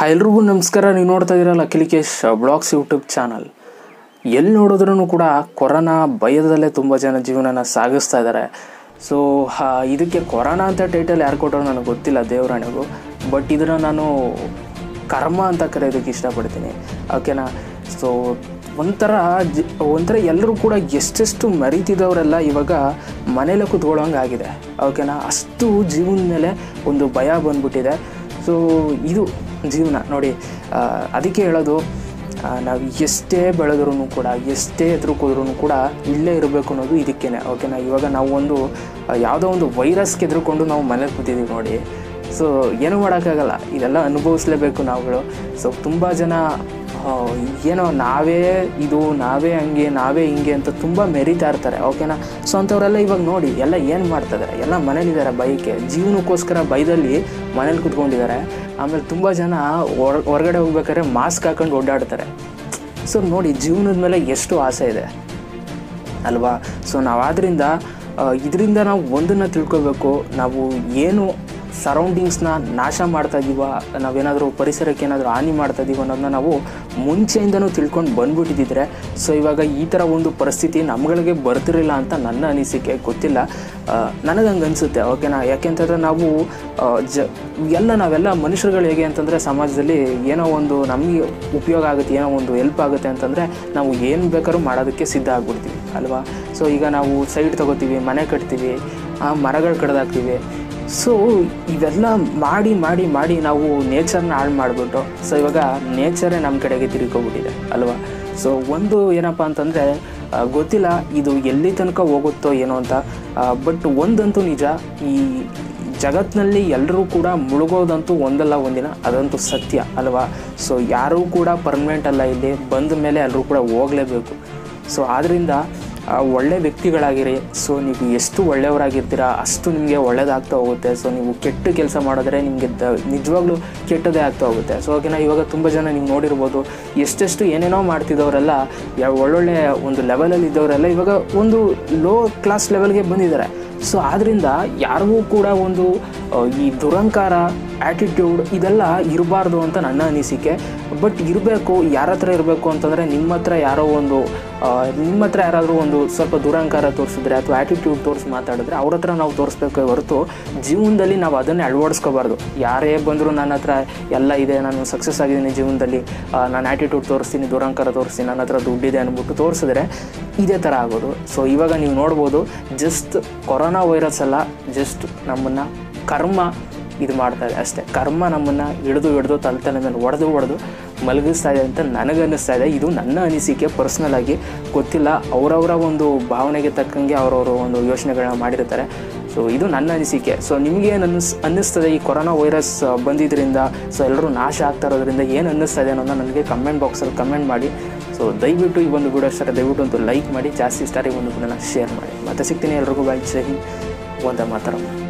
Hi ಎಲ್ರಿಗೂ ನಮಸ್ಕಾರ ನೀವು ನೋಡ್ತಾ ಇದ್ದೀರಲ್ಲ ಅಖಿಲಿಕೇಶ್ ಬ್ಲಾಗ್ಸ್ ಯೂಟ್ಯೂಬ್ ಚಾನಲ್ ಎಲ್ಲಿ ನೋಡಿದ್ರೂ ಕೂಡ ಕೊರೋನಾ ಭಯದಲ್ಲೇ ತುಂಬ ಜನ ಜೀವನನ ಸಾಗಿಸ್ತಾ ಇದ್ದಾರೆ ಸೊ ಇದಕ್ಕೆ ಕೊರೋನಾ ಅಂತ ಟೈಟಲ್ ಯಾರು ಕೊಟ್ಟರು ನನಗೆ ಗೊತ್ತಿಲ್ಲ ದೇವರಾಣೆಗೂ ಬಟ್ ಇದನ್ನು ನಾನು ಕರ್ಮ ಅಂತ ಕರೆಯೋದಕ್ಕೆ ಇಷ್ಟಪಡ್ತೀನಿ ಓಕೆನಾ ಸೊ ಒಂಥರ ಜ ಒಂಥರ ಎಲ್ಲರೂ ಕೂಡ ಎಷ್ಟೆಷ್ಟು ಮರಿತಿದ್ದವರೆಲ್ಲ ಇವಾಗ ಮನೇಲೆ ಕೂತ್ಕೊಳ್ಳೋಂಗೆ ಆಗಿದೆ ಓಕೆನಾ ಅಷ್ಟು ಜೀವನದ ಮೇಲೆ ಒಂದು ಭಯ ಬಂದ್ಬಿಟ್ಟಿದೆ ಸೊ ಇದು ಜೀವನ ನೋಡಿ ಆ, ಅದಕ್ಕೆ ಹೇಳೋದು ನಾವು ಎಷ್ಟೇ ಬೆಳೆದ್ರೂ ಕೂಡ ಎಷ್ಟೇ ಎದುರು ಕೂದ್ರೂ ಕೂಡ ಇಲ್ಲೇ ಇರಬೇಕು ಅನ್ನೋದು ಇದಕ್ಕೇನೆ ಓಕೆನಾ ಇವಾಗ ನಾವು ಒಂದು ಆ, ಯಾವುದೋ ಒಂದು ವೈರಸ್ಗೆ ಎದುರುಕೊಂಡು ನಾವು ಮನೇಲಿ ಕೂತಿದ್ದೀವಿ ನೋಡಿ ಸೊ ಏನೂ ಮಾಡೋಕ್ಕಾಗಲ್ಲ ಇದೆಲ್ಲ ಅನುಭವಿಸ್ಲೇಬೇಕು ನಾವುಗಳು ಸೊ ತುಂಬ ಜನ ಆ, ಏನೋ ನಾವೇ ಇದು ನಾವೇ ಹಂಗೆ ನಾವೇ ಹಿಂಗೆ ಅಂತ ತುಂಬ ಮೆರಿತಾ ಇರ್ತಾರೆ ಓಕೆನಾ ಸೊ ಅಂಥವರೆಲ್ಲ ಇವಾಗ ನೋಡಿ ಎಲ್ಲ ಏನು ಮಾಡ್ತಿದ್ದಾರೆ ಎಲ್ಲ ಮನೇಲಿದ್ದಾರೆ ಬೈಕೆ ಜೀವನಕ್ಕೋಸ್ಕರ ಬೈದಲ್ಲಿ ಮನೇಲಿ ಕುತ್ಕೊಂಡಿದ್ದಾರೆ ಆಮೇಲೆ ತುಂಬ ಜನ ಹೊರ ಹೊರಗಡೆ ಹೋಗ್ಬೇಕಾದ್ರೆ ಮಾಸ್ಕ್ ಹಾಕೊಂಡು ಓಡಾಡ್ತಾರೆ ಸೊ ನೋಡಿ ಜೀವನದ ಮೇಲೆ ಎಷ್ಟು ಆಸೆ ಇದೆ ಅಲ್ವಾ ಸೊ ನಾವು ಆದ್ದರಿಂದ ಇದರಿಂದ ನಾವು ಒಂದನ್ನು ತಿಳ್ಕೊಬೇಕು ನಾವು ಏನು ಸರೌಂಡಿಂಗ್ಸ್ನ ನಾಶ ಮಾಡ್ತಾ ಇದೀವ ನಾವೇನಾದರೂ ಪರಿಸರಕ್ಕೆ ಏನಾದರೂ ಹಾನಿ ಮಾಡ್ತಾ ಇದೀವ ಅನ್ನೋದನ್ನ ನಾವು ಮುಂಚೆಯಿಂದನೂ ತಿಳ್ಕೊಂಡು ಬಂದ್ಬಿಟ್ಟಿದ್ದಿದ್ರೆ ಸೊ ಇವಾಗ ಈ ಥರ ಒಂದು ಪರಿಸ್ಥಿತಿ ನಮ್ಗಳಿಗೆ ಬರ್ತಿರಲಿಲ್ಲ ಅಂತ ನನ್ನ ಅನಿಸಿಕೆ ಗೊತ್ತಿಲ್ಲ ನನಗೆ ಹಂಗೆ ಅನಿಸುತ್ತೆ ಓಕೆನಾ ಯಾಕೆಂತಂದರೆ ನಾವು ಆ, ಜ ಎಲ್ಲ ನಾವೆಲ್ಲ ಮನುಷ್ಯರುಗಳು ಹೇಗೆ ಅಂತಂದರೆ ಸಮಾಜದಲ್ಲಿ ಏನೋ ಒಂದು ನಮಗೆ ಉಪಯೋಗ ಆಗುತ್ತೆ ಏನೋ ಒಂದು ಹೆಲ್ಪ್ ಆಗುತ್ತೆ ಅಂತಂದರೆ ನಾವು ಏನು ಬೇಕಾದ್ರೂ ಮಾಡೋದಕ್ಕೆ ಸಿದ್ಧ ಆಗ್ಬಿಡ್ತೀವಿ ಅಲ್ವಾ ಸೊ ಈಗ ನಾವು ಸೈಡ್ ತೊಗೋತೀವಿ ಮನೆ ಕಟ್ತೀವಿ ಆ ಮರಗಳು ಕಡ್ದಾಕ್ತೀವಿ ಸೊ ಇವೆಲ್ಲ ಮಾಡಿ ಮಾಡಿ ಮಾಡಿ ನಾವು ನೇಚರ್ನ ಹಾಳು ಮಾಡಿಬಿಟ್ಟು ಸೊ ಇವಾಗ ನೇಚರೇ ನಮ್ಮ ಕಡೆಗೆ ತಿರ್ಗೋಗ್ಬಿಟ್ಟಿದೆ ಅಲ್ವಾ ಸೊ ಒಂದು ಏನಪ್ಪ ಅಂತಂದರೆ ಗೊತ್ತಿಲ್ಲ ಇದು ಎಲ್ಲಿ ತನಕ ಹೋಗುತ್ತೋ ಏನೋ ಅಂತ ಬಟ್ ಒಂದಂತೂ ನಿಜ ಈ ಜಗತ್ತಿನಲ್ಲಿ ಎಲ್ಲರೂ ಕೂಡ ಮುಳುಗೋದಂತೂ ಒಂದಲ್ಲ ಒಂದಿನ ಅದಂತೂ ಸತ್ಯ ಅಲ್ವಾ ಸೊ ಯಾರೂ ಕೂಡ ಪರ್ಮನೆಂಟ್ ಅಲ್ಲ ಇಲ್ಲಿ ಬಂದ ಮೇಲೆ ಎಲ್ಲರೂ ಕೂಡ ಹೋಗಲೇಬೇಕು ಸೊ ಆದ್ದರಿಂದ ಆ, ಒಳ್ಳೆ ವ್ಯಕ್ತಿಗಳಾಗಿರಿ ಸೊ ನೀವು ಎಷ್ಟು ಒಳ್ಳೆಯವರಾಗಿರ್ತೀರಾ ಅಷ್ಟು ನಿಮಗೆ ಒಳ್ಳೇದಾಗ್ತಾ ಹೋಗುತ್ತೆ ಸೊ ನೀವು ಕೆಟ್ಟ ಕೆಲಸ ಮಾಡಿದ್ರೆ ನಿಮಗೆ ದ ನಿಜವಾಗ್ಲೂ ಕೆಟ್ಟದೇ ಆಗ್ತಾ ಹೋಗುತ್ತೆ ಸೊ ಓಕೆನಾ ಇವಾಗ ತುಂಬ ಜನ ನೀವು ನೋಡಿರ್ಬೋದು ಎಷ್ಟೆಷ್ಟು ಏನೇನೋ ಮಾಡ್ತಿದ್ದವರೆಲ್ಲ ಯಾವ ಒಳ್ಳೊಳ್ಳೆ ಒಂದು ಲೆವೆಲಲ್ಲಿ ಇದ್ದವರೆಲ್ಲ ಇವಾಗ ಒಂದು ಲೋ ಕ್ಲಾಸ್ ಲೆವೆಲ್ಗೆ ಬಂದಿದ್ದಾರೆ ಸೊ ಆದ್ದರಿಂದ ಯಾರಿಗೂ ಕೂಡ ಒಂದು ಆ, ಈ ದುರಂಕಾರ ಆ್ಯಟಿಟ್ಯೂಡ್ ಇದೆಲ್ಲ ಇರಬಾರ್ದು ಅಂತ ನನ್ನ ಅನಿಸಿಕೆ ಬಟ್ ಇರಬೇಕು ಯಾರ ಹತ್ರ ಇರಬೇಕು ಅಂತಂದರೆ ನಿಮ್ಮ ಹತ್ರ ಯಾರೋ ಒಂದು ಆ, ನಿಮ್ಮ ಹತ್ರ ಯಾರಾದರೂ ಒಂದು ಸ್ವಲ್ಪ ದುರಂಕಾರ ತೋರಿಸಿದ್ರೆ ಅಥವಾ ಆ್ಯಟಿಟ್ಯೂಡ್ ತೋರಿಸಿ ಮಾತಾಡಿದ್ರೆ ಅವ್ರ ಹತ್ರ ನಾವು ತೋರಿಸ್ಬೇಕು ಹೊರತು ಜೀವನದಲ್ಲಿ ನಾವು ಅದನ್ನೇ ಅಳವಡಿಸ್ಕೋಬಾರ್ದು ಯಾರೇ ಬಂದರೂ ನನ್ನ ಹತ್ರ ಎಲ್ಲ ಇದೆ ನಾನು ಸಕ್ಸಸ್ ಆಗಿದ್ದೀನಿ ಜೀವನದಲ್ಲಿ ಆ, ನಾನು ಆ್ಯಟಿಟ್ಯೂಡ್ ತೋರಿಸ್ತೀನಿ ದುರಂಕಾರ ತೋರಿಸ್ತೀನಿ ನನ್ನ ಹತ್ರ ದುಡ್ಡಿದೆ ಅಂದ್ಬಿಟ್ಟು ತೋರಿಸಿದ್ರೆ ಇದೇ ಥರ ಆಗೋದು ಸೊ ಇವಾಗ ನೀವು ನೋಡ್ಬೋದು ಜಸ್ಟ್ ಕೊರೋನಾ ವೈರಸ್ ಅಲ್ಲ ಜಸ್ಟ್ ನಮ್ಮನ್ನು ಕರ್ಮ ಇದು ಮಾಡ್ತಾ ಇದೆ ಅಷ್ಟೇ ಕರ್ಮ ನಮ್ಮನ್ನು ಹಿಡಿದು ಹಿಡಿದು ತಲೆ ತಲೆ ಮೇಲೆ ಹೊಡೆದು ಹೊಡೆದು ಮಲಗಿಸ್ತಾ ಇದೆ ಅಂತ ನನಗನ್ನಿಸ್ತಾ ಇದೆ ಇದು ನನ್ನ ಅನಿಸಿಕೆ ಪರ್ಸ್ನಲ್ ಆಗಿ ಗೊತ್ತಿಲ್ಲ ಅವರವರ ಒಂದು ಭಾವನೆಗೆ ತಕ್ಕಂಗೆ ಅವರವರು ಒಂದು ಯೋಚನೆಗಳನ್ನ ಮಾಡಿರ್ತಾರೆ ಸೊ ಇದು ನನ್ನ ಅನಿಸಿಕೆ ಸೊ ನಿಮಗೆ ಏನು ಅನ್ನಿಸ್ ಅನ್ನಿಸ್ತದೆ ಈ ಕೊರೋನಾ ವೈರಸ್ ಬಂದಿದ್ದರಿಂದ ಸೊ ಎಲ್ಲರೂ ನಾಶ ಆಗ್ತಾ ಇರೋದ್ರಿಂದ ಏನು ಅನ್ನಿಸ್ತಾ ಇದೆ ಅನ್ನೋದನ್ನ ನನಗೆ ಕಮೆಂಟ್ ಬಾಕ್ಸಲ್ಲಿ ಕಮೆಂಟ್ ಮಾಡಿ ಸೊ ದಯವಿಟ್ಟು ಈ ಒಂದು ವಿಡಿಯೋ ಇಷ್ಟ ದಯವಿಟ್ಟು ಒಂದು ಲೈಕ್ ಮಾಡಿ ಜಾಸ್ತಿ ಇಷ್ಟ ಈ ಒಂದು ವಿಡಿಯೋನ ಶೇರ್ ಮಾಡಿ ಮತ್ತೆ ಸಿಗ್ತೀನಿ ಎಲ್ರಿಗೂ ಬಾಯ್ ಜೈ ಹಿಂದ್. ಒಂದೇ ಮಾತರಂ